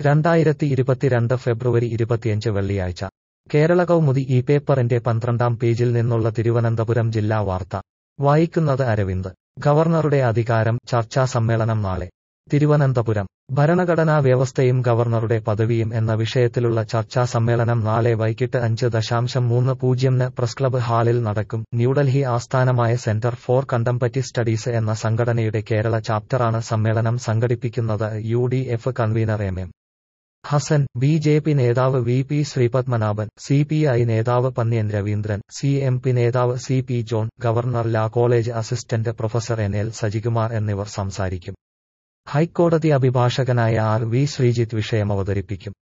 രണ്ടായിരത്തി ഇരുപത്തിരണ്ട് ഫെബ്രുവരി ഇരുപത്തിയഞ്ച് വെള്ളിയാഴ്ച കേരള കൗമുദി ഈ പേപ്പറിന്റെ പന്ത്രണ്ടാം പേജിൽ നിന്നുള്ള തിരുവനന്തപുരം ജില്ലാ വാർത്ത വായിക്കുന്നത് അരവിന്ദ് ഗവർണറുടെ അധികാരം ചർച്ചാ സമ്മേളനം നാളെ തിരുവനന്തപുരം ഭരണഘടനാ വ്യവസ്ഥയും ഗവർണറുടെ പദവിയും എന്ന വിഷയത്തിലുള്ള ചർച്ചാ സമ്മേളനം നാളെ വൈകിട്ട് അഞ്ച് ദശാംശം മൂന്ന് പൂജ്യംന് പ്രസ് ക്ലബ്ബ് ഹാളിൽ നടക്കും ന്യൂഡൽഹി ആസ്ഥാനമായ സെന്റർ ഫോർ കണ്ടംപറ്റി സ്റ്റഡീസ് എന്ന സംഘടനയുടെ കേരള ചാപ്റ്ററാണ് സമ്മേളനം സംഘടിപ്പിക്കുന്നത് U D F convener M M Hassan B J P നേതാവ് V P Sreepadmanabhan C P I നേതാവ് Pannyan Raveendran C M P നേതാവ് C P John governor law college assistant professor N L Sajikumar എന്നിവർ സംസാരിക്കും ഹൈക്കോടതി അഭിഭാഷകനായ ആർ വി ശ്രീജിത്ത് വിഷയം അവതരിപ്പിക്കും